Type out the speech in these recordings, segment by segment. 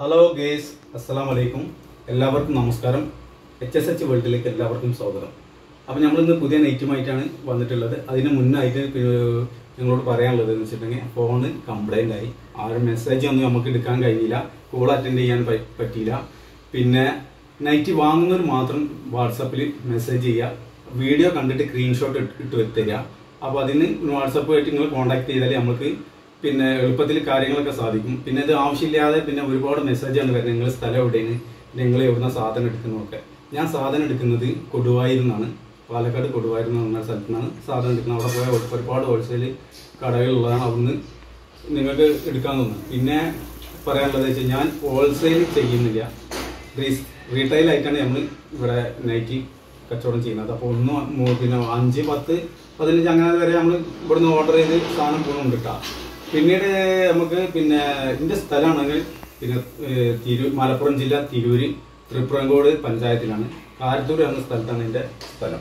Hello guys അസ്സലാം വലൈക്കും എല്ലാവർക്കും നമസ്കാരം എച്ച് എസ് എച്ച് വേൾഡിലേക്ക് എല്ലാവർക്കും സ്വാഗതം അപ്പോൾ നമ്മളിന്ന് പുതിയ നൈറ്റുമായിട്ടാണ് വന്നിട്ടുള്ളത് അതിന് മുന്നായിട്ട് പി- നിങ്ങളോട് പറയാനുള്ളത് എന്ന് വെച്ചിട്ടുണ്ടെങ്കിൽ ഫോണ് കംപ്ലൈൻ്റ് ആയി ആരും മെസ്സേജ് ഒന്നും നമുക്ക് എടുക്കാൻ കഴിഞ്ഞില്ല കോൾ അറ്റൻഡ് ചെയ്യാൻ പ- പറ്റിയില്ല പിന്നെ നൈറ്റ് വാങ്ങുന്നവർ മാത്രം വാട്സപ്പിൽ മെസ്സേജ് ചെയ്യുക വീഡിയോ കണ്ടിട്ട് സ്ക്രീൻഷോട്ട് ഇട്ട് തരിക അപ്പോൾ അതിന് വാട്സപ്പുമായിട്ട് നിങ്ങൾ കോൺടാക്ട് ചെയ്താൽ നമുക്ക് പിന്നെ എളുപ്പത്തിൽ കാര്യങ്ങളൊക്കെ സാധിക്കും പിന്നെ ഇത് ആവശ്യമില്ലാതെ പിന്നെ ഒരുപാട് മെസ്സേജാണ് വരുന്നത് നിങ്ങൾ സ്ഥലം എവിടെയാണ് നിങ്ങൾ എവിടുന്ന സാധനം എടുക്കുന്നതൊക്കെ ഞാൻ സാധനം എടുക്കുന്നത് കൊടുവായൂരിൽ നിന്നാണ് പാലക്കാട് കൊടുവായൂർ എന്ന് പറഞ്ഞ സ്ഥലത്തു നിന്നാണ് സാധനം എടുക്കുന്നത് അവിടെ പോയ ഒരു- ഒരുപാട് ഹോൾസെയിൽ കടകളുള്ളതാണ് അവിടുന്ന് നിങ്ങൾക്ക് എടുക്കാൻ തോന്നുന്നത് പിന്നെ പറയാനുള്ളത് വെച്ചാൽ ഞാൻ ഹോൾസെയിൽ ചെയ്യുന്നില്ല റീസ് റീറ്റെയിൽ ആയിട്ടാണ് നമ്മൾ ഇവിടെ നൈറ്റി കച്ചവടം ചെയ്യുന്നത് അപ്പോൾ ഒന്ന് മൂ- പിന്നെ അഞ്ച് പത്ത് പതിനഞ്ച് അങ്ങനെ വരെ നമ്മൾ ഇവിടുന്ന് ഓർഡർ ചെയ്ത് സാധനം പോകുന്നുണ്ട് കേട്ടോ പിന്നീട് നമുക്ക് പിന്നെ ഇതിൻ്റെ സ്ഥലമാണെങ്കിൽ പിന്നെ ഏഹ്, തിരു മലപ്പുറം ജില്ല തിരൂര് തൃപ്രങ്കോട് പഞ്ചായത്തിലാണ് കാരത്തൂർ എന്ന സ്ഥലത്താണ് എൻ്റെ സ്ഥലം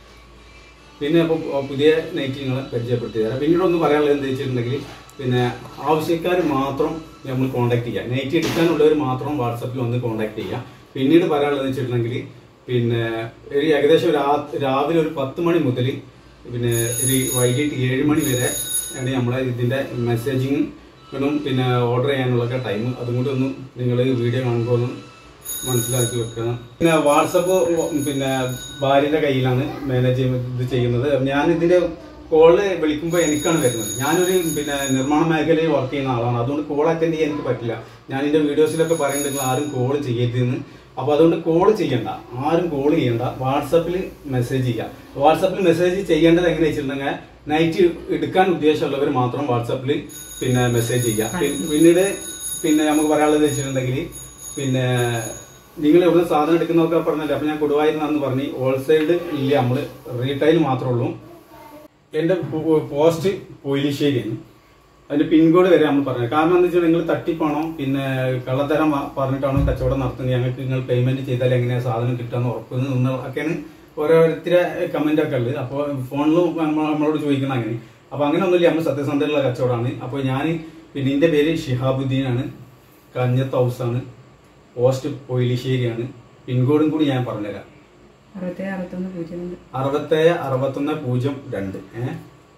പിന്നെ അപ്പോൾ പുതിയ നൈറ്റ് നിങ്ങളെ പരിചയപ്പെടുത്തി തരാം പിന്നീട് ഒന്ന് പറയാനുള്ളത് എന്താ വെച്ചിട്ടുണ്ടെങ്കിൽ പിന്നെ ആവശ്യക്കാർ മാത്രം നമ്മൾ കോൺടാക്ട് ചെയ്യുക നൈറ്റ് എടുക്കാനുള്ളവർ മാത്രം വാട്സപ്പിൽ വന്ന് കോൺടാക്ട് ചെയ്യുക പിന്നീട് പറയാനുള്ളത് വെച്ചിട്ടുണ്ടെങ്കിൽ പിന്നെ ഒരു ഏകദേശം രാ- രാവിലെ ഒരു പത്ത് മണി മുതൽ പിന്നെ ഒരു വൈകിട്ട് ഏഴ് മണി വരെ ആണ് നമ്മളെ ഇതിൻ്റെ മെസ്സേജിങ്ങും പിന്നെ ഓർഡർ ചെയ്യാനുള്ളൊക്കെ ടൈം അതും കൂടി ഒന്ന് നിങ്ങൾ വീഡിയോ കാണുമ്പോൾ ഒന്ന് മനസ്സിലാക്കി വെക്കുക പിന്നെ വാട്സപ്പ് പിന്നെ ഭാര്യയുടെ കയ്യിലാണ് മാനേജ് ഇത് ചെയ്യുന്നത് ഞാൻ ഇതിന്റെ കോള് വിളിക്കുമ്പോൾ എനിക്കാണ് വരുന്നത് ഞാനൊരു പിന്നെ നിർമ്മാണ മേഖലയിൽ വർക്ക് ചെയ്യുന്ന ആളാണ് അതുകൊണ്ട് കോൾ അറ്റൻഡ് ചെയ്യാൻ എനിക്ക് പറ്റില്ല ഞാൻ എന്റെ വീഡിയോസിലൊക്കെ പറയുന്നുണ്ടെങ്കിൽ ആരും കോൾ ചെയ്യരുതെന്ന് അപ്പൊ അതുകൊണ്ട് കോൾ ചെയ്യണ്ട ആരും കോൾ ചെയ്യണ്ട വാട്സപ്പിൽ മെസ്സേജ് ചെയ്യുക വാട്സപ്പിൽ മെസ്സേജ് ചെയ്യേണ്ടത് എങ്ങനെ വെച്ചിട്ടുണ്ടെങ്കിൽ നൈറ്റ് എടുക്കാൻ ഉദ്ദേശമുള്ളവർ മാത്രം വാട്സപ്പിൽ പിന്നെ മെസ്സേജ് ചെയ്യുക പി- പിന്നീട് പിന്നെ നമുക്ക് പറയാനുള്ളത് വെച്ചിട്ടുണ്ടെങ്കിൽ പിന്നെ നിങ്ങൾ എവിടെ സാധനം എടുക്കുന്നതൊക്കെ പറഞ്ഞല്ലേ അപ്പൊ ഞാൻ കൊടുവായിരുന്നെന്ന് പറഞ്ഞ് ഹോൾസെയിൽ ഇല്ല നമ്മള് റീറ്റെയിൽ മാത്രമേ ഉള്ളൂ എന്റെ പോ- പോസ്റ്റ് പൊയിലിശ്ശേരിയാണ് അതിന്റെ പിൻകോഡ് വരെ നമ്മൾ പറഞ്ഞത് കാരണം എന്താ വെച്ചാൽ നിങ്ങൾ തട്ടിപ്പാണോ പിന്നെ കള്ളത്തരം വ- പറഞ്ഞിട്ടാണോ കച്ചവടം നടത്തുന്നത് ഞങ്ങൾക്ക് നിങ്ങൾ പേയ്മെന്റ് ചെയ്താൽ എങ്ങനെയാ സാധനം കിട്ടാന്ന് ഉറപ്പ് നിന്ന് ഒക്കെയാണ് ഓരോരുത്തരെ കമന്റ് ഒക്കെ ഉള്ളത് അപ്പോൾ ഫോണിലും നമ്മ- നമ്മളോട് ചോദിക്കണം അങ്ങനെ അപ്പൊ അങ്ങനെ ഒന്നുമില്ല നമ്മൾ സത്യസന്ധതയുള്ള കച്ചവടമാണ് അപ്പോൾ ഞാൻ പിന്നെ എന്റെ പേര് ഷിഹാബുദ്ദീനാണ് കഞ്ഞത്ത് ഹൗസാണ് പോസ്റ്റ് പൊയിലിശ്ശേരിയാണ് പിൻകോഡും കൂടി ഞാൻ പറഞ്ഞുതരാം അറുപത്തേഴ് അറുപത്തൊന്ന് പൂജ്യം രണ്ട് അറുപത്തേഴ് അറുപത്തൊന്ന് പൂജ്യം രണ്ട് ഏ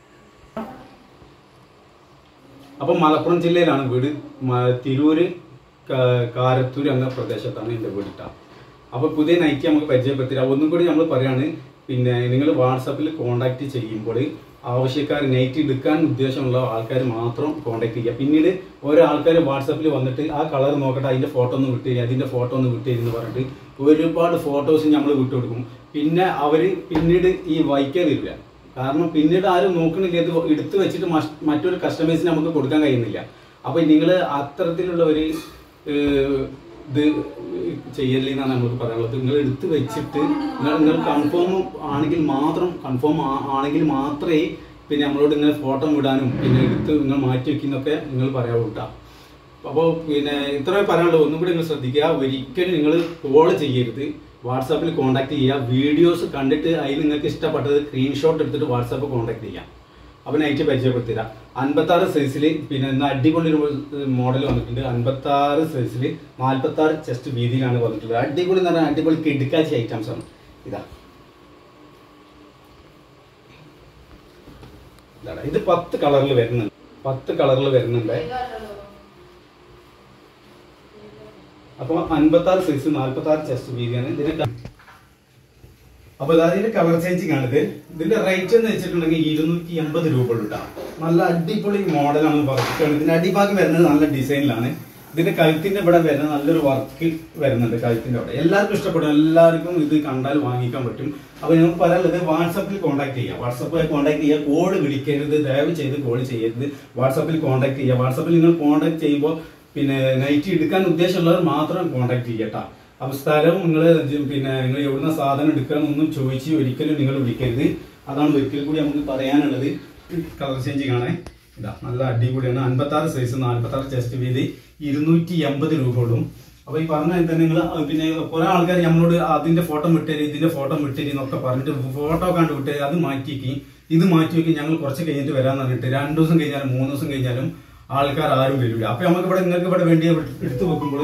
അപ്പൊ മലപ്പുറം ജില്ലയിലാണ് വീട് മ- തിരൂര് ക- കാരത്തൂർ എന്ന പ്രദേശത്താണ് എന്റെ വീട് ട്ടാ. അപ്പൊ പുതിയ നൈറ്റ് നമുക്ക് പരിചയപ്പെടുത്തില്ല ഒന്നും കൂടി നമ്മൾ പറയാണ് പിന്നെ നിങ്ങൾ വാട്സാപ്പിൽ കോണ്ടാക്ട് ചെയ്യുമ്പോൾ ആവശ്യക്കാർ നൈറ്റ് എടുക്കാൻ ഉദ്ദേശമുള്ള ആൾക്കാർ മാത്രം കോണ്ടാക്ട് ചെയ്യുക പിന്നീട് ഓരോ ആൾക്കാർ വാട്സാപ്പിൽ വന്നിട്ട് ആ കളർ നോക്കട്ടെ അതിന്റെ ഫോട്ടോ ഒന്ന് വിട്ട് തരിക അതിന്റെ ഫോട്ടോ ഒന്ന് വിട്ട് തരുമെന്ന് പറഞ്ഞിട്ട് ഒരുപാട് ഫോട്ടോസ് നമ്മൾ വിട്ടുകൊടുക്കും പിന്നെ അവര് പിന്നീട് ഈ വായിക്കാൻ വരില്ല കാരണം പിന്നീട് ആരും നോക്കണില്ല ഇത് എടുത്തു വെച്ചിട്ട് മസ്- മറ്റൊരു കസ്റ്റമേഴ്സിന് നമുക്ക് കൊടുക്കാൻ കഴിയുന്നില്ല അപ്പൊ നിങ്ങൾ അത്തരത്തിലുള്ള ഒരു ഏഹ്, ഇത് ചെയ്യല്ലേ എന്നാണ് നമുക്ക് പറയാനുള്ളത് നിങ്ങൾ എടുത്തു വെച്ചിട്ട് നിങ്ങൾ നിങ്ങൾ കൺഫേം ആണെങ്കിൽ മാത്രം കൺഫേം ആണെങ്കിൽ മാത്രമേ പിന്നെ നമ്മളോട് ഇങ്ങനെ ഫോട്ടോ വിടാനും പിന്നെ എടുത്ത് നിങ്ങൾ മാറ്റി വെക്കുന്നൊക്കെ നിങ്ങൾ പറയാവൂ കേട്ടോ അപ്പോൾ പിന്നെ ഇത്രയും പറയാനുള്ളത് ഒന്നും കൂടി നിങ്ങൾ ശ്രദ്ധിക്കുക ഒരിക്കലും നിങ്ങൾ കോൾ ചെയ്യരുത് വാട്സാപ്പിൽ കോൺടാക്ട് ചെയ്യുക വീഡിയോസ് കണ്ടിട്ട് അതിൽ നിങ്ങൾക്ക് ഇഷ്ടപ്പെട്ടത് സ്ക്രീൻഷോട്ട് എടുത്തിട്ട് വാട്സാപ്പ് കോൺടാക്ട് ചെയ്യാം അപ്പം നൈറ്റ് പരിചയപ്പെടുത്തില്ല അൻപത്തി ആറ് സൈസിൽ പിന്നെ ഇന്ന് അടിപൊളി ഒരു മോഡൽ വന്നിട്ടുണ്ട് അൻപത്തി ആറ് സൈസിൽ നാൽപ്പത്തി ആറ് ചെസ്റ്റ് വീതിയിലാണ് വന്നിട്ടുള്ളത് അടിപൊളി എന്ന് പറഞ്ഞാൽ അടിപൊളി കിടുക്കാച്ചി ഐറ്റംസ് ആണ് ഇതാ ഇതാണ് ഇത് പത്ത് കളറിൽ വരുന്നുണ്ട് പത്ത് കളറിൽ വരുന്നുണ്ട് അപ്പോൾ അൻപത്തി ആറ് സൈസ് നാൽപ്പത്തി ആറ് ചെസ്റ്റ് വീതിയാണ് ഇതിന്റെ ക- അപ്പൊ ഇതാ ഇതിന്റെ കളർ ചേഞ്ചിങ് ആണിത് ഇതിന്റെ റേറ്റ് എന്ന് വെച്ചിട്ടുണ്ടെങ്കിൽ ഇരുന്നൂറ്റി എൺപത് രൂപ ഉണ്ടാ നല്ല അടിപൊളി മോഡലാണ് വർക്കാണ് ഇതിന്റെ അടിഭാഗം വരുന്നത് നല്ല ഡിസൈനിലാണ് ഇതിന്റെ കഴുത്തിന്റെ ഇവിടെ വരുന്ന നല്ലൊരു വർക്ക് വരുന്നുണ്ട് കഴുത്തിന്റെ അവിടെ എല്ലാവർക്കും ഇഷ്ടപ്പെടും എല്ലാവർക്കും ഇത് കണ്ടാൽ വാങ്ങിക്കാൻ പറ്റും അപ്പൊ ഞങ്ങൾക്ക് പറയാനുള്ളത് വാട്സാപ്പിൽ കോൺടാക്ട് ചെയ്യുക വാട്സാപ്പിൽ കോൺടാക്ട് ചെയ്യുക കോഡ് വിളിക്കരുത് ദയവ് ചെയ്ത് കോൾ ചെയ്യരുത് വാട്സാപ്പിൽ കോൺടാക്ട് ചെയ്യുക വാട്സാപ്പിൽ നിങ്ങൾ കോൺടാക്ട് ചെയ്യുമ്പോൾ പിന്നെ നൈറ്റ് എടുക്കാൻ ഉദ്ദേശമുള്ളവർ മാത്രം കോൺടാക്ട് ചെയ്യട്ടാ അപ്പൊ സ്ഥലവും നിങ്ങൾ പിന്നെ നിങ്ങൾ എവിടുന്ന സാധനം എടുക്കാന്നൊന്നും ചോദിച്ച് ഒരിക്കലും നിങ്ങൾ വിളിക്കരുത് അതാണ് ഒരിക്കൽ കൂടി നമുക്ക് പറയാനുള്ളത് കളർ ചേഞ്ച് കാണാൻ ഇതാ നല്ല അടിപൊളിയാണ് അൻപത്തി ആറ് സൈസ് നാൽപ്പത്തി ആറ് ചെസ്റ്റ് വീതി ഇരുന്നൂറ്റി എൺപത് രൂപ ഉള്ളൂ അപ്പൊ ഈ പറഞ്ഞ തന്നെ നിങ്ങൾ പിന്നെ കുറെ ആൾക്കാർ നമ്മളോട് അതിന്റെ ഫോട്ടോ വിട്ടേരി ഇതിന്റെ ഫോട്ടോ വിട്ടേരി എന്നൊക്കെ പറഞ്ഞിട്ട് ഫോട്ടോ കണ്ട് വിട്ടേരി അത് മാറ്റിയേക്ക് ഇത് മാറ്റി വെക്കി ഞങ്ങൾ കുറച്ച് കഴിഞ്ഞിട്ട് വരാന്ന് പറഞ്ഞിട്ട് രണ്ടു ദിവസം കഴിഞ്ഞാലും മൂന്ന് ദിവസം കഴിഞ്ഞാലും ആൾക്കാർ ആരും വരില്ല അപ്പൊ നമുക്ക് ഇവിടെ നിങ്ങൾക്ക് ഇവിടെ വേണ്ടി എടുത്തു വെക്കുമ്പോൾ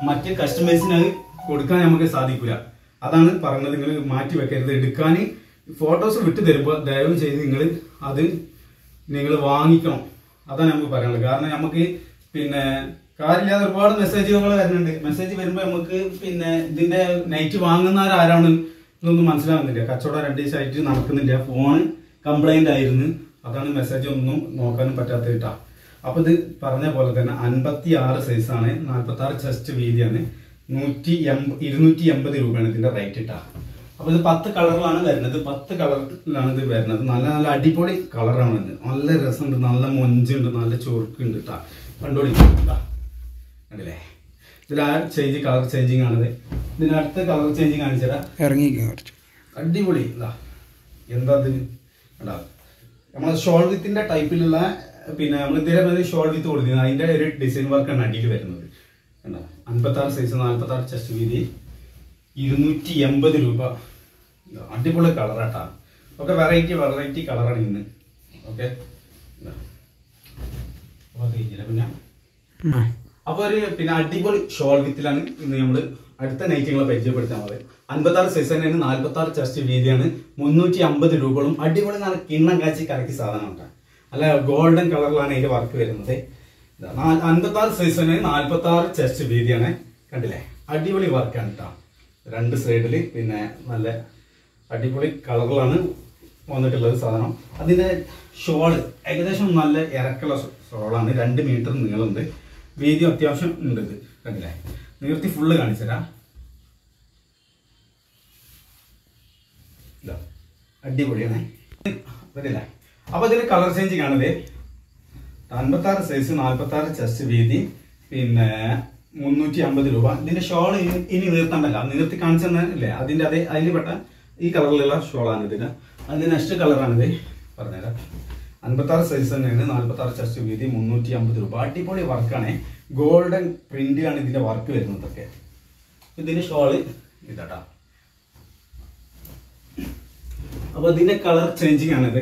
മറ്റ് കസ്റ്റമേഴ്സിന് അത് കൊടുക്കാൻ നമുക്ക് സാധിക്കില്ല അതാണ് പറഞ്ഞത് നിങ്ങൾ മാറ്റി വെക്കരുത് എടുക്കാൻ ഫോട്ടോസ് വിട്ടു തരുമ്പോൾ ദയവ് ചെയ്ത് നിങ്ങൾ അത് നിങ്ങൾ വാങ്ങിക്കണം അതാണ് നമുക്ക് പറയാനുള്ളത് കാരണം നമുക്ക് പിന്നെ കാര്യമില്ലാതെ ഒരുപാട് മെസ്സേജുകൾ വരുന്നുണ്ട് മെസ്സേജ് വരുമ്പോൾ നമുക്ക് പിന്നെ ഇതിന്റെ നൈറ്റ് വാങ്ങുന്നവർ ആരാണ് എന്നൊന്നും മനസ്സിലാവുന്നില്ല കച്ചവടം രണ്ട് ദിവസമായിട്ട് നടക്കുന്നില്ല ഫോൺ കംപ്ലൈന്റ് ആയിരുന്നു അതാണ് മെസ്സേജ് ഒന്നും നോക്കാനും പറ്റാത്ത കേട്ടാ അപ്പൊ ഇത് പറഞ്ഞ പോലെ തന്നെ അൻപത്തി ആറ് സൈസാണ് നാൽപ്പത്തി ആറ് ചെസ്റ്റ് വീതിയാണ് നൂറ്റി എൺപ ഇരുന്നൂറ്റി എൺപത് രൂപയാണ് ഇതിന്റെ റേറ്റ് ഇട്ടാ അപ്പൊ ഇത് പത്ത് കളറിലാണ് വരുന്നത് പത്ത് കളറിലാണ് ഇത് വരുന്നത് നല്ല നല്ല അടിപൊളി കളറാണ് ഇത് നല്ല രസമുണ്ട് നല്ല മൊഞ്ചുണ്ട് നല്ല ചൊറുക്കുണ്ട് കേട്ടാ കണ്ടോളി ട്ടാ. കണ്ടില്ലേ ഇതിൽ ആ ചേഞ്ച് കളർ ചേഞ്ചിങ് ആണിത് ഇതിന് അടുത്ത കളർ ചേഞ്ചിങ് കാണിച്ചതാ ഇറങ്ങിയിരിക്കും കുറച്ച് അടിപൊളി ഇതാ എന്താ ഇത് കണ്ടാ നമ്മളെ ഷോൾ വിത്തിന്റെ ടൈപ്പിലുള്ള പിന്നെ നമ്മൾ ഇതേപോലെ ഷോൾ വിത്ത് കൊടുക്കുന്നത് അതിന്റെ ഒരു ഡിസൈൻ വർക്കാണ് അടിയിൽ വരുന്നത് കണ്ടോ അൻപത്തി ആറ് സൈസ് നാൽപ്പത്തി ആറ് ചെസ്റ്റ് വീതി ഇരുന്നൂറ്റി എൺപത് രൂപ ഇതാ, അടിപൊളി കളറാട്ടാ ഒക്കെ വെറൈറ്റി വെറൈറ്റി കളറാണ് ഇന്ന് ഓക്കെ പിന്നെ അപ്പൊ ഒരു പിന്നെ അടിപൊളി ഷോൾ വിത്തിലാണ് ഇന്ന് നമ്മള് അടുത്ത നൈറ്റുകളെ പരിചയപ്പെടുത്താൻ മതി അൻപത്തി ആറ് സൈസ് തന്നെയാണ് നാല്പത്തി ആറ് ചെസ്റ്റ് വീതിയാണ് മുന്നൂറ്റി അമ്പത് രൂപകളും അടിപൊളി നല്ല കിണ്ണം കാച്ചി കറക്കി സാധനം കേട്ടോ അല്ല ഗോൾഡൻ കളറിലാണ് ഇതിന്റെ വർക്ക് വരുന്നത് അൻപത്തി ആറ് സൈസ് തന്നെ നാല്പത്തി ആറ് ചെസ്റ്റ് വീതിയാണ് കണ്ടില്ലേ അടിപൊളി വർക്കാണ് കേട്ടോ രണ്ട് സൈഡിൽ പിന്നെ നല്ല അടിപൊളി കളറിലാണ് വന്നിട്ടുള്ളത് സാധനം അതിന്റെ ഷോള് ഏകദേശം നല്ല ഇറക്കുള്ള ഷോളാണ് രണ്ട് മീറ്റർ നീളമുണ്ട് വീതി അത്യാവശ്യം ഉണ്ട് ഇത് കണ്ടില്ലേ നീർത്തി ഫുള്ള് കാണിച്ചുതരാം ഇതാ, അടിപൊളിയാണ് കണ്ടില്ലേ അപ്പൊ ഇതിന് കളർ ചേഞ്ച് കാണുന്നത് അൻപത്തി ആറ് സൈസ് നാൽപ്പത്തി ആറ് ചെസ്റ്റ് വീതി പിന്നെ മുന്നൂറ്റി അമ്പത് രൂപ ഇതിന്റെ ഷോൾ ഇനി ഇനി നീർത്തണ്ടല്ല നീർത്തി കാണിച്ചെന്നല്ലേ അതിന്റെ അതേ അതിൽ പെട്ട ഈ കളറിലുള്ള ഷോളാണ് ഇതിന് അതിന്റെ നെക്സ്റ്റ് കളറാണിത് പറഞ്ഞുതരാം അൻപത്തി ആറ് സൈസ് തന്നെയാണ് നാൽപ്പത്തി ആറ് ചെസ്റ്റ് വീതി മുന്നൂറ്റി അമ്പത് രൂപ അടിപൊളി വർക്കാണ് ഗോൾഡൻ പ്രിന്റ് ആണ് ഇതിന്റെ വർക്ക് വരുന്നതൊക്കെ ഇതിന്റെ ഷോള് ഇതാട്ടാ അപ്പൊ ഇതിന്റെ കളർ ചേഞ്ചിങ് ആണിത്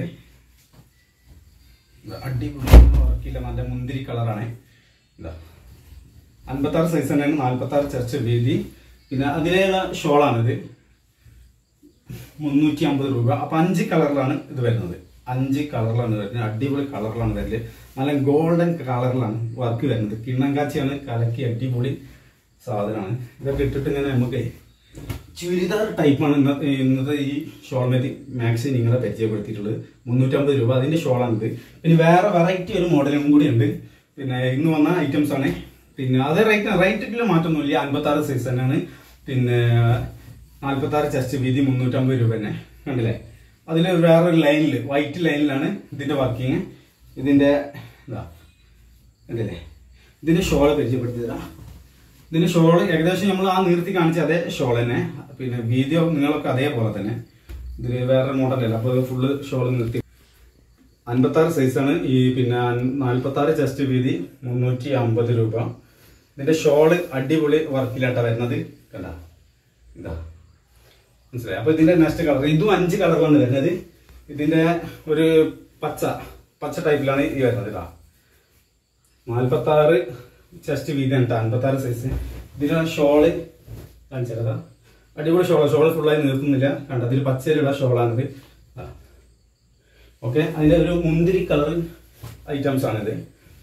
ഇത് അടിപൊളി വർക്കില്ല നല്ല മുന്തിരി കളറാണ് ഇതാ അൻപത്തി ആറ് സൈസ് തന്നെയാണ് നാൽപ്പത്തി ആറ് ചർച്ച വീതി പിന്നെ അതിലുള്ള ഷോളാണിത് മുന്നൂറ്റി അമ്പത് രൂപ അപ്പൊ അഞ്ച് കളറിലാണ് ഇത് വരുന്നത് അഞ്ച് കളറിലാണ് വരുന്നത് അടിപൊളി കളറിലാണ് വരുന്നത് നല്ല ഗോൾഡൻ കളറിലാണ് വർക്ക് വരുന്നത് കിണ്ണങ്കാച്ചിയാണ് കലക്കി അടിപൊളി സാധനമാണ് ഇതൊക്കെ ഇട്ടിട്ട് ഇങ്ങനെ നമുക്ക് ചുരിദാർ ടൈപ്പാണ് ഇന്നത്തെ ഇന്നത്തെ ഈ ഷോൾ മെതി മാക്സി നിങ്ങളെ പരിചയപ്പെടുത്തിയിട്ടുള്ളത് മുന്നൂറ്റമ്പത് രൂപ അതിന്റെ ഷോളാണിത് പിന്നെ വേറെ വെറൈറ്റി ഒരു മോഡലും കൂടി ഉണ്ട് പിന്നെ ഇന്ന് വന്ന ഐറ്റംസ് ആണ് പിന്നെ അത് റേറ്റ് റേറ്റിൽ മാറ്റമൊന്നുമില്ല അൻപത്തി ആറ് സൈസ് തന്നെയാണ് പിന്നെ നാൽപ്പത്തി ആറ് ചെസ്റ്റ് വീതി മുന്നൂറ്റമ്പത് രൂപ തന്നെ കണ്ടില്ലേ അതിൽ വേറൊരു ലൈനിൽ വൈറ്റ് ലൈനിലാണ് ഇതിന്റെ വർക്കിങ് ഇതിന്റെ ഇതാ കണ്ടില്ലേ ഇതിന്റെ ഷോള് പരിചയപ്പെടുത്തി തരാം ഇതിന്റെ ഷോള് ഏകദേശം നമ്മൾ ആ നീർത്തി കാണിച്ച അതേ ഷോൾ തന്നെ പിന്നെ വീഡിയോ നിങ്ങളൊക്കെ അതേപോലെ തന്നെ ഇതിന് വേറെ മോഡലല്ല അപ്പോൾ ഫുള്ള് ഷോൾ നിർത്തി അൻപത്തി ആറ് സൈസാണ് ഈ പിന്നെ നാൽപ്പത്തി ആറ് ചെസ്റ്റ് വീതി മുന്നൂറ്റി അമ്പത് രൂപ ഇതിന്റെ ഷോള് അടിപൊളി വർക്കിലാട്ടാ വരുന്നത് കണ്ട ഇതാ മനസ്സിലായി അപ്പൊ ഇതിന്റെ നെക്സ്റ്റ് കളർ ഇതും അഞ്ച് കളറിലാണ് വരുന്നത് ഇതിന്റെ ഒരു പച്ച പച്ച ടൈപ്പിലാണ് ഈ വരുന്നത് ഇതാ നാൽപ്പത്തി ആറ് ചെസ്റ്റ് വീതിയാണ് കേട്ടോ അൻപത്തി ആറ് സൈസ് ഇതിന് ഷോള് കാണിച്ചതാ അടിപൊളി ഷോള് ഷോള് ഫുള്ളായി നിർത്തുന്നില്ല കണ്ട ഇതിൽ പച്ചയിലുള്ള ഷോളാണിത് ഓക്കെ അതിന്റെ ഒരു മുന്തിരി കളർ ഐറ്റംസ് ആണിത്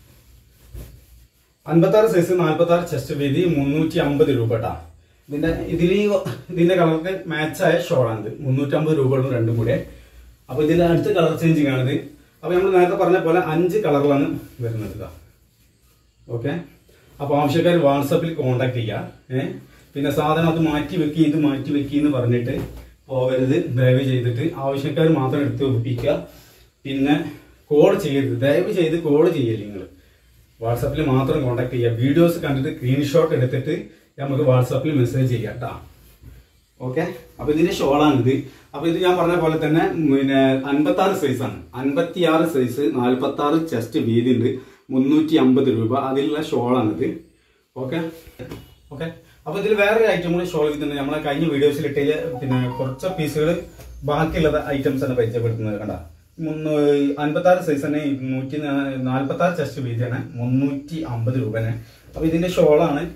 അൻപത്തി ആറ് സൈസ് നാൽപ്പത്തി ആറ് ചെസ്റ്റ് വീതി മുന്നൂറ്റി അമ്പത് രൂപ കേട്ടാ ഇതിന്റെ ഇതിൽ ഈ ഇതിന്റെ കളർക്ക് മാച്ചായ ഷോളാണിത് മുന്നൂറ്റി അമ്പത് രൂപകളും രണ്ടും കൂടെ അപ്പൊ ഇതിന്റെ അടുത്ത കളർ ചേഞ്ചിങ് ആണിത് അപ്പൊ നമ്മൾ നേരത്തെ പറഞ്ഞ പോലെ അഞ്ച് കളറിലാണ് വരുന്നത് ഇതാ ഓക്കെ അപ്പോൾ ആവശ്യക്കാർ വാട്സപ്പിൽ കോണ്ടാക്ട് ചെയ്യുക ഏ പിന്നെ സാധനം അത് മാറ്റി വെക്കി ഇത് മാറ്റി വെക്കി എന്ന് പറഞ്ഞിട്ട് പോകരുത് ദയവ് ചെയ്തിട്ട് ആവശ്യക്കാർ മാത്രം എടുത്ത് ഒപ്പിക്കുക പിന്നെ കോൾ ചെയ്യരുത് ദയവ് ചെയ്ത് കോൾ ചെയ്യല്ലേ നിങ്ങൾ വാട്സപ്പിൽ മാത്രം കോണ്ടാക്ട് ചെയ്യുക വീഡിയോസ് കണ്ടിട്ട് സ്ക്രീൻഷോട്ട് എടുത്തിട്ട് നമുക്ക് വാട്സപ്പിൽ മെസ്സേജ് ചെയ്യാം കേട്ടോ ഓക്കെ അപ്പൊ ഇതിന്റെ ഷോളാണിത് അപ്പൊ ഇത് ഞാൻ പറഞ്ഞ പോലെ തന്നെ പിന്നെ അൻപത്തി ആറ് സൈസ് ആണ് അൻപത്തി ആറ് സൈസ് നാൽപ്പത്തി ആറ് ചെസ്റ്റ് വീതി ഉണ്ട് മുന്നൂറ്റി അമ്പത് രൂപ അതിലുള്ള ഷോളാണിത് ഓക്കെ ഓക്കെ അപ്പൊ ഇതിൽ വേറൊരു ഐറ്റം കൂടി ഷോൾ വിത്തുണ്ട് നമ്മളെ കഴിഞ്ഞ വീഡിയോസിൽ ഇട്ടതിൽ പിന്നെ കുറച്ച് പീസുകൾ ബാക്കിയുള്ള ഐറ്റംസ് ആണ് പരിചയപ്പെടുത്തുന്നത് കണ്ട അൻപത്തി ആറ് സൈസ് തന്നെ നൂറ്റി നാൽപ്പത്തി ആറ് ചെസ്റ്റ് വീതിയാണ് മുന്നൂറ്റി അമ്പത് രൂപനെ അപ്പൊ ഇതിന്റെ ഷോളാണ്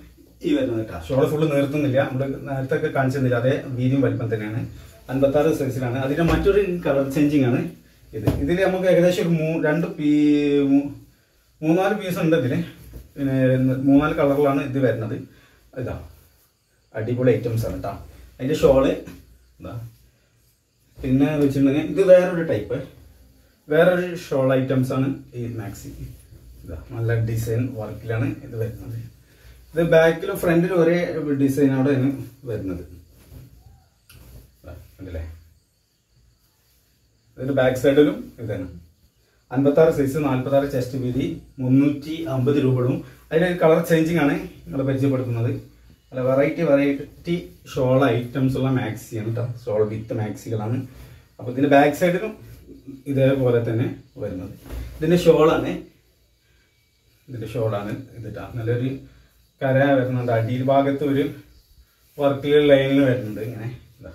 ഈ വരുന്നത് കേട്ടോ ഷോള് ഫുള്ള് നിർത്തുന്നില്ല നമ്മൾ നേരത്തെ ഒക്കെ കാണിച്ചിരുന്നില്ല അതേ വീതിയും വലിപ്പം തന്നെയാണ് അൻപത്തി ആറ് സൈസിലാണ് അതിന്റെ മറ്റൊരു കളർ ചേഞ്ചിങ് ആണ് ഇത് ഇതിൽ നമുക്ക് ഏകദേശം ഒരു മൂ രണ്ട് പീ മൂ- മൂന്നാല് പീസ് ഉണ്ട് ഇതിൽ പിന്നെ മൂന്നാല് കളറിലാണ് ഇത് വരുന്നത് ഇതാ അടിപൊളി ഐറ്റംസ് ആണ് കേട്ടോ അതിന്റെ ഷോള് ഇതാ പിന്നെ വെച്ചിട്ടുണ്ടെങ്കിൽ ഇത് വേറൊരു ടൈപ്പ് വേറൊരു ഷോൾ ഐറ്റംസ് ആണ് ഈ മാക്സി ഇതാ നല്ല ഡിസൈൻ വർക്കിലാണ് ഇത് വരുന്നത് ഇത് ബാക്കിലും ഫ്രണ്ടിലും ഒരേ ഡിസൈനോടെയാണ് വരുന്നത് ഇതാ, കണ്ടില്ലേ ഇതിന്റെ ബാക്ക് സൈഡിലും ഇതാണ് അൻപത്തി ആറ് സൈസ് നാൽപ്പത്തി ആറ് ചെസ്റ്റ് വീതി മുന്നൂറ്റി അമ്പത് രൂപയും അതിന്റെ കളർ ചേഞ്ചിങ് ആണ് നിങ്ങൾ പരിചയപ്പെടുത്തുന്നത് അല്ല വെറൈറ്റി വെറൈറ്റി ഷോൾ ഐറ്റംസ് ഉള്ള മാക്സിയാണ് കേട്ടോ ഷോൾ വിത്ത് മാക്സികളാണ് അപ്പൊ ഇതിന്റെ ബാക്ക് സൈഡിലും ഇതേപോലെ തന്നെ വരുന്നത് ഇതിന്റെ ഷോളാണ് ഇതിന്റെ ഷോളാണ് ഇതിട്ടാ നല്ലൊരു കര വരുന്നുണ്ട് അടിയിൽ ഭാഗത്ത് ഒരു വർക്കിൽ ലൈനിൽ വരുന്നുണ്ട് ഇങ്ങനെ ഇതാ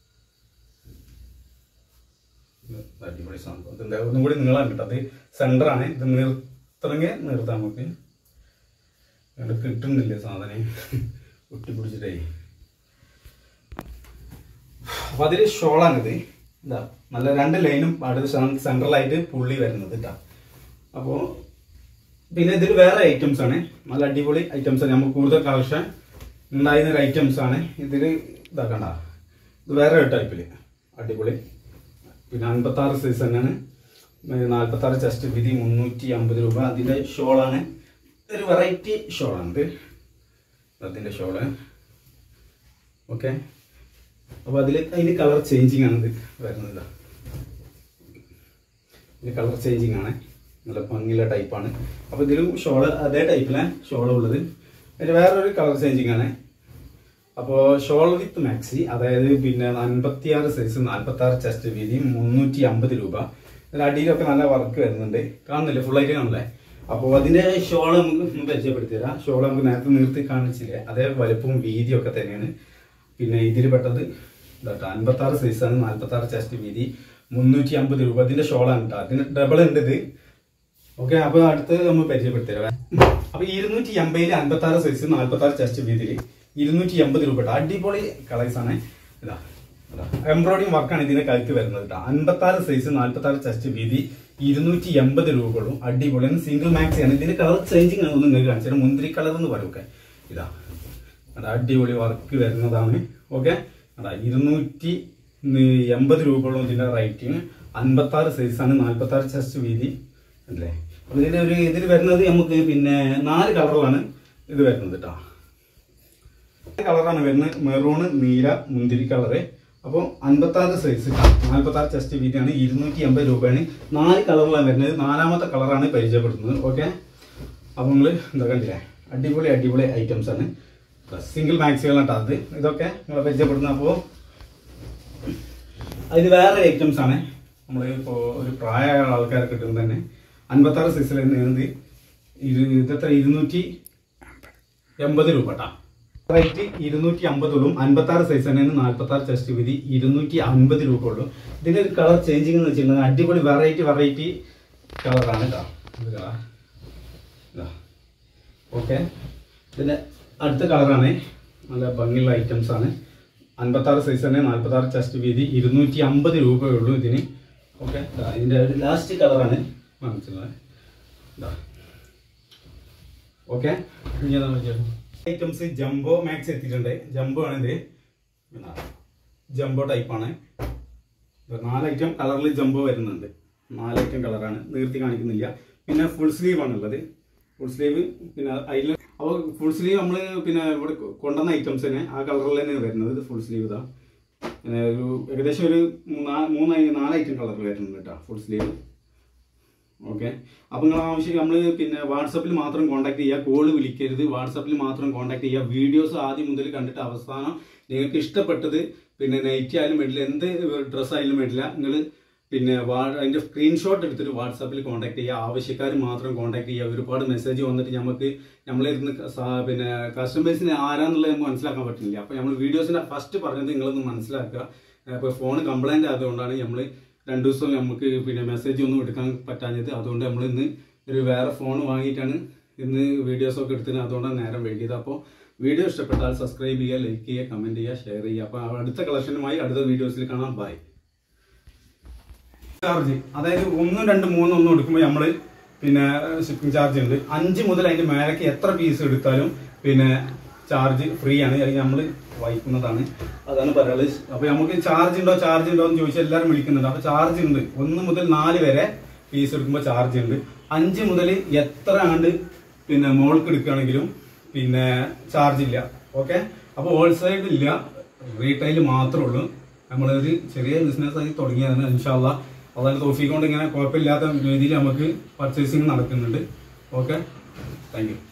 ഇത് അടിപൊളി സംഭവം ഇതിന്റെ ഒന്നും കൂടി നീളാൻ കിട്ടും അത് സെന്റർ ആണ് ഇത് നിർത്തണമെങ്കിൽ നിർത്താം നമുക്ക് ഇവിടെ കിട്ടുന്നില്ല സാധനം ഒട്ടിപ്പിടിച്ചിട്ടേ അപ്പൊ അതില് ഷോളാണിത് ഇതാ നല്ല രണ്ട് ലൈനും അടുത്ത് സെൻട്രലായിട്ട് പുള്ളി വരുന്നത് കേട്ടാ അപ്പോ പിന്നെ ഇതിൽ വേറെ ഐറ്റംസ് ആണ് നല്ല അടിപൊളി ഐറ്റംസ് ആണ് നമുക്ക് കൂടുതൽ കളക്ഷൻ ഉണ്ടായിരുന്ന ഒരു ഐറ്റംസ് ആണ് ഇതിൽ ഇതാക്കണ്ട ഇത് വേറെ ഒരു ടൈപ്പില് അടിപൊളി പിന്നെ അൻപത്തി ആറ് സൈസ് തന്നെയാണ് നാൽപ്പത്തി ആറ് ചെസ്റ്റ് വിധി മുന്നൂറ്റി അമ്പത് രൂപ അതിന്റെ ഷോളാണ് ഒരു വെറൈറ്റി ഷോളാണ് ഇത് അതിന്റെ ഷോള് ഓക്കെ അപ്പൊ അതിൽ അതിന്റെ കളർ ചേഞ്ചിങ് ആണ് ഇത് വരുന്നത് ഇതാ. ഇതിന്റെ കളർ ചേഞ്ചിങ് ആണ് നല്ല ഭംഗിയുള്ള ടൈപ്പാണ് അപ്പൊ ഇതിലും ഷോള് അതേ ടൈപ്പിലാണ് ഷോള് ഉള്ളത് അതിന്റെ വേറൊരു കളർ ചേഞ്ചിങ് ആണ് അപ്പോ ഷോൾ വിത്ത് മാക്സി അതായത് പിന്നെ അൻപത്തിയാറ് സൈസ് നാൽപ്പത്തി ആറ് ചെസ്റ്റ് വീതി മുന്നൂറ്റി അമ്പത് രൂപ ഇതിന്റെ അടിയിലൊക്കെ നല്ല വർക്ക് വരുന്നുണ്ട് കാണുന്നില്ലേ ഫുൾ ആയിട്ട് കാണില്ലേ അപ്പോൾ അതിന്റെ ഷോൾ നമുക്ക് ഒന്ന് പരിചയപ്പെടുത്തി തരാം ഷോൾ നമുക്ക് നേരത്തെ നിർത്തി കാണിച്ചില്ലേ അതേ വലുപ്പവും വീതിയും ഒക്കെ തന്നെയാണ് പിന്നെ ഇതിൽ പെട്ടത് ഇതാട്ടോ അൻപത്തി ആറ് സൈസാണ് നാൽപ്പത്തി ആറ് ചെസ്റ്റ് വീതി മുന്നൂറ്റി അമ്പത് രൂപ ഇതിന്റെ ഷോളാണ് കേട്ടോ അതിന് ഡബിൾ ഉണ്ട് ഇത് ഓക്കെ അപ്പൊ അടുത്ത് നമ്മൾ പരിചയപ്പെടുത്തി തരാം അപ്പൊ ഇരുന്നൂറ്റി എൺപതിൽ അൻപത്തി ആറ് സൈസ് നാൽപ്പത്തി ആറ് ചെസ്റ്റ് വീതിയിൽ ഇരുന്നൂറ്റി എൺപത് രൂപ കേട്ടോ അടിപൊളി കളേഴ്സ് ആണ് ഇതാ എംബ്രോയിഡിങ് വർക്കാണ് ഇതിന്റെ കഴുത്ത് വരുന്നത് കേട്ടോ അൻപത്തി ആറ് സൈസ് നാൽപ്പത്തി ആറ് ചെസ്റ്റ് വീതി ഇരുന്നൂറ്റി എൺപത് രൂപകളും അടിപൊളിയാണ് സിംഗിൾ മാക്സ് ആണ് ഇതിന്റെ കളർ ചേഞ്ചിങ് ആണ് ഒന്ന് നിങ്ങൾക്ക് കാണിച്ചത് മുന്തിരി കളർ എന്ന് പറയും ഒക്കെ ഇതാ അത് അടിപൊളി വർക്ക് വരുന്നതാണ് ഓക്കെ അതാ ഇരുന്നൂറ്റി എൺപത് രൂപയോളം ഇതിന്റെ റേറ്റിംഗ് അൻപത്തി ആറ് സൈസാണ് നാൽപ്പത്തി ആറ് ചെസ്റ്റ് വീതി അല്ലേ അപ്പൊ ഇതിന്റെ ഒരു ഇതിൽ വരുന്നത് നമുക്ക് പിന്നെ നാല് കളറിലാണ് ഇത് വരുന്നത് കേട്ടോ കളറാണ് വരുന്നത് മെറൂണ് നീല മുന്തിരി കളറ് അപ്പോൾ അൻപത്തി ആറ് സൈസ് നാൽപ്പത്തി ആറ് ചെസ്റ്റ് വീതിയാണ് ഇരുന്നൂറ്റി എൺപത് രൂപയാണ് നാല് കളറിലാണ് വരുന്നത് നാലാമത്തെ കളറാണ് പരിചയപ്പെടുത്തുന്നത് ഓക്കെ അപ്പോൾ നിങ്ങൾ എന്താ കണ്ടില്ലേ അടിപൊളി അടിപൊളി ഐറ്റംസ് ആണ് സിംഗിൾ മാക്സികളാണ് കേട്ടോ അത് ഇതൊക്കെ നിങ്ങൾ പരിചയപ്പെടുന്നത് അപ്പോൾ ഇത് വേറെ ഐറ്റംസ് ആണ് നമ്മൾ ഇപ്പോൾ ഒരു പ്രായമായ ആൾക്കാരൊക്കെ കിട്ടുന്നത് തന്നെ അൻപത്താറ് സൈസിൽ നീന്തി ഇരു ഇതെത്ര ഇരുന്നൂറ്റി എൺപത് രൂപ കേട്ടാ റേറ്റ് ഇരുന്നൂറ്റി അമ്പതുള്ളും അൻപത്താറ് സൈസ് തന്നെയാണ് നാൽപ്പത്താറ് ചെസ്റ്റ് വീതി ഇരുന്നൂറ്റി അൻപത് രൂപ ഉള്ളൂ ഇതിന്റെ ഒരു കളർ ചേഞ്ചിങ് എന്ന് വെച്ചിട്ടുണ്ടെങ്കിൽ അടിപൊളി വെറൈറ്റി വെറൈറ്റി കളറാണ് കേട്ടോ ഇത് കളർ ഇതാ ഓക്കെ ഇതിന്റെ അടുത്ത കളറാണ് നല്ല ഭംഗിയുള്ള ഐറ്റംസ് ആണ് അൻപത്താറ് സൈസ് തന്നെ നാൽപ്പത്താറ് ചെസ്റ്റ് വീതി ഇരുന്നൂറ്റി അമ്പത് രൂപയേ ഉള്ളൂ ഇതിന് ഓക്കെ ഇതിന്റെ ഒരു ലാസ്റ്റ് കളറാണ് വാങ്ങിച്ചത് ഇതാ ഓക്കെ ഐറ്റംസ് ജംബോ മാക്സ് എത്തിയിട്ടുണ്ട് ജംബോ ആണ് ഇത് ജംബോ ടൈപ്പാണ് നാല് ഐറ്റം കളറിൽ ജംബോ വരുന്നുണ്ട് നാല് ഐറ്റം കളറാണ് നീർത്തി കാണിക്കുന്നില്ല പിന്നെ ഫുൾ സ്ലീവ് ആണുള്ളത് ഫുൾ സ്ലീവ് പിന്നെ അതിൽ അപ്പോൾ ഫുൾ സ്ലീവ് നമ്മൾ പിന്നെ ഇവിടെ കൊണ്ടുവന്ന ഐറ്റംസ് തന്നെ ആ കളറിൽ തന്നെയാണ് വരുന്നത് ഇത് ഫുൾ സ്ലീവ് ഇതാ പിന്നെ ഒരു ഏകദേശം ഒരു മൂന്നാ- മൂന്ന് ഐ- നാല് ഐറ്റം കളറിൽ വരുന്നുണ്ട് കേട്ടോ ഫുൾ സ്ലീവ് ഓക്കെ അപ്പം നിങ്ങൾ ആവശ്യം നമ്മൾ പിന്നെ വാട്സപ്പിൽ മാത്രം കോൺടാക്ട് ചെയ്യുക കോള് വിളിക്കരുത് വാട്സപ്പിൽ മാത്രം കോൺടാക്ട് ചെയ്യുക വീഡിയോസ് ആദ്യം മുതൽ കണ്ടിട്ട് അവസാനം നിങ്ങൾക്ക് ഇഷ്ടപ്പെട്ടത് പിന്നെ നൈറ്റ് ആയാലും വേണ്ടില്ല എന്ത് ഡ്രസ്സ് ആയാലും വേണ്ടില്ല നിങ്ങൾ പിന്നെ വാ അതിൻ്റെ സ്ക്രീൻഷോട്ട് എടുത്തിട്ട് വാട്സാപ്പിൽ കോൺടാക്ട് ചെയ്യുക ആവശ്യക്കാർ മാത്രം കോൺടാക്ട് ചെയ്യുക ഒരുപാട് മെസ്സേജ് വന്നിട്ട് നമുക്ക് നമ്മളിരുന്ന് ക- സാ- പിന്നെ കസ്റ്റമേഴ്സിന് ആരാന്നുള്ളത് നമുക്ക് മനസ്സിലാക്കാൻ പറ്റുന്നില്ല അപ്പോൾ നമ്മൾ വീഡിയോസിൻ്റെ ഫസ്റ്റ് പറഞ്ഞത് നിങ്ങളൊന്ന് മനസ്സിലാക്കുക ഇപ്പോൾ ഫോൺ കംപ്ലൈൻറ്റ് ആയതുകൊണ്ടാണ് നമ്മൾ രണ്ടു ദിവസം നമുക്ക് പിന്നെ മെസ്സേജ് ഒന്നും എടുക്കാൻ പറ്റാഞ്ഞത് അതുകൊണ്ട് നമ്മൾ ഇന്ന് ഒരു വേറെ ഫോൺ വാങ്ങിയിട്ടാണ് ഇന്ന് വീഡിയോസ് ഒക്കെ എടുത്തത് അതുകൊണ്ടാണ് നേരം വൈകിയത് അപ്പോൾ വീഡിയോ ഇഷ്ടപ്പെട്ടാൽ സബ്സ്ക്രൈബ് ചെയ്യുക ലൈക്ക് ചെയ്യുക കമന്റ് ചെയ്യുക ഷെയർ ചെയ്യുക അപ്പോൾ അടുത്ത കളക്ഷനുമായി അടുത്ത വീഡിയോസിൽ കാണാം ബൈ ചാർജ് അതായത് ഒന്നും രണ്ട് മൂന്നും ഒന്നും എടുക്കുമ്പോൾ നമ്മൾ പിന്നെ ഷിപ്പിംഗ് ചാർജ് ഉണ്ട് അഞ്ച് മുതൽ അതിന്റെ മേലേക്ക് എത്ര പീസ് എടുത്താലും പിന്നെ ചാർജ് ഫ്രീ ആണ് അല്ലെങ്കിൽ നമ്മൾ വായിക്കുന്നതാണ് അതാണ് പറയാനുള്ളത് അപ്പൊ നമുക്ക് ചാർജ് ഉണ്ടോ ചാർജ് ഉണ്ടോ എന്ന് ചോദിച്ചാൽ എല്ലാവരും വിളിക്കുന്നുണ്ട് അപ്പൊ ചാർജ് ഉണ്ട് ഒന്ന് മുതൽ നാല് വരെ പീസ് എടുക്കുമ്പോൾ ചാർജ് ഉണ്ട് അഞ്ച് മുതൽ എത്ര ആണ്ട് പിന്നെ മോൾക്ക് എടുക്കുകയാണെങ്കിലും പിന്നെ ചാർജ് ഇല്ല ഓക്കെ അപ്പൊ ഹോൾസെയിൽ ഇല്ല റീറ്റെയിൽ മാത്രമേ ഉള്ളൂ നമ്മളൊരു ചെറിയ ബിസിനസ് ആയി തുടങ്ങിയതാണ് ഇൻഷാല്ല അതാണ് തോഫി കൊണ്ട് ഇങ്ങനെ കുഴപ്പമില്ലാത്ത രീതിയിൽ നമുക്ക് പർച്ചേസിങ് നടക്കുന്നുണ്ട് ഓക്കെ താങ്ക് യു